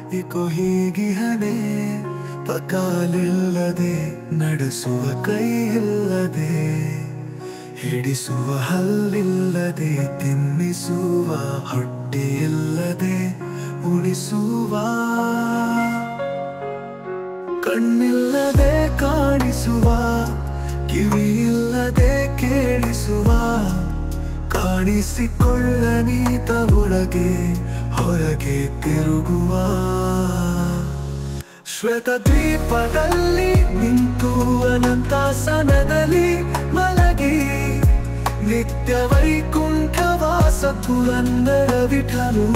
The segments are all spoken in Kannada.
ಇಕೋ ಹೀಗಿಹನೆ ಪಕಾಲಿಲ್ಲದೆ ನಡೆಸುವ ಕೈ ಇಲ್ಲದೆ ಹಿಡಿಸುವ ಹಲ್ಲಿಲ್ಲದೆ ತಿನ್ನಿಸುವ ಹೊಟ್ಟೆಯಿಲ್ಲದೆ ಉಣಿಸುವ ಕಣ್ಣಿಲ್ಲದೆ ಕಾಣಿಸುವ ಕಿವಿಯಿಲ್ಲದೆ ಕೇಳಿಸುವ ಕಾಣಿಸಿಕೊಳ್ಳನೀತ ಒಳಗೆ ಹೊರಗೆ ತಿರುಗುವ ಶ್ವೇತ ದ್ವೀಪದಲ್ಲಿ ನಿಂತು ಅನಂತಾಸನದಲ್ಲಿ ಮಲಗಿ ನಿತ್ಯ ವೈಕುಂಠವಾಸ ಪುರಂದರ ವಿಠಲು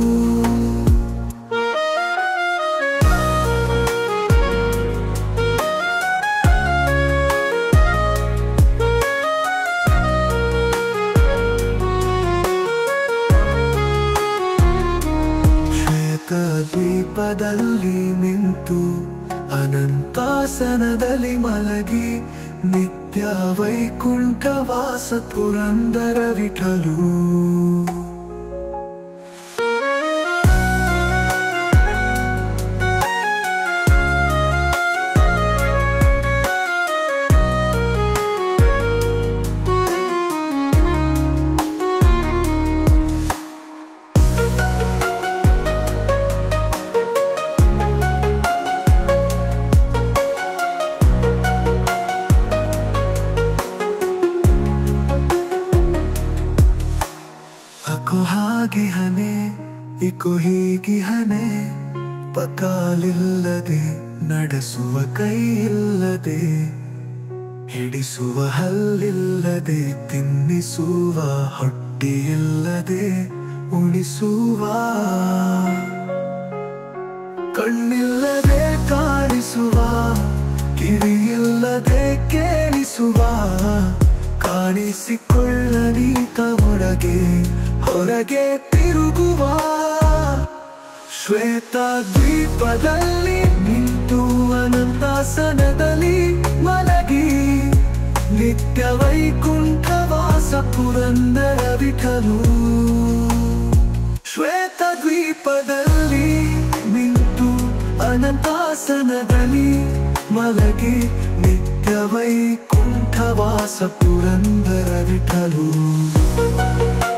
ಶ್ವೇತ ದ್ವೀಪದಲ್ಲಿ ನಿಂತು ಅನಂತಾಸನದಲ್ಲಿ ಮಲಗಿ ನಿತ್ಯ ವೈಕುಂಠವಾಸ ಪುರಂದರ ವಿಠಲು ಅಕೋ ಹಾಗೆ ಹನೆ ಇಕೋ ಹೀಗಿ ಹನೆ ಪಕಾಲಿಲ್ಲದೆ ನಡೆಸುವ ಕೈ ಇಲ್ಲದೆ ಹಿಡಿಸುವ ಹಲ್ಲಿಲ್ಲದೆ ತಿನ್ನಿಸುವ ಹೊಟ್ಟೆಯಿಲ್ಲದೆ ಉಣಿಸುವ ಕಣ್ಣಿಲ್ಲದೆ ಕಾಣಿಸುವ ಕಿವಿಯಿಲ್ಲದೆ ಕೇಳಿಸುವ ಕಾಣಿಸಿಕೊಳ್ಳನೀತ ಒಳಗೆ ಹೊರಗೆ ತಿರುಗುವ ಶ್ವೇತ ದ್ವೀಪದಲ್ಲಿ ನಿಂತು ಅನಂತಾಸನದಲ್ಲಿ ಮಲಗಿ ನಿತ್ಯ ವೈಕುಂಠವಾಸ ಪುರಂದರ ವಿಠಲು ಶ್ವೇತ ದ್ವೀಪದಲ್ಲಿ ನಿಂತು ಅನಂತಾಸನದಲ್ಲಿ ಮಲಗಿ ನಿತ್ಯ ವೈಕುಂಠವಾಸ ಪುರಂದರ ವಿಠಲು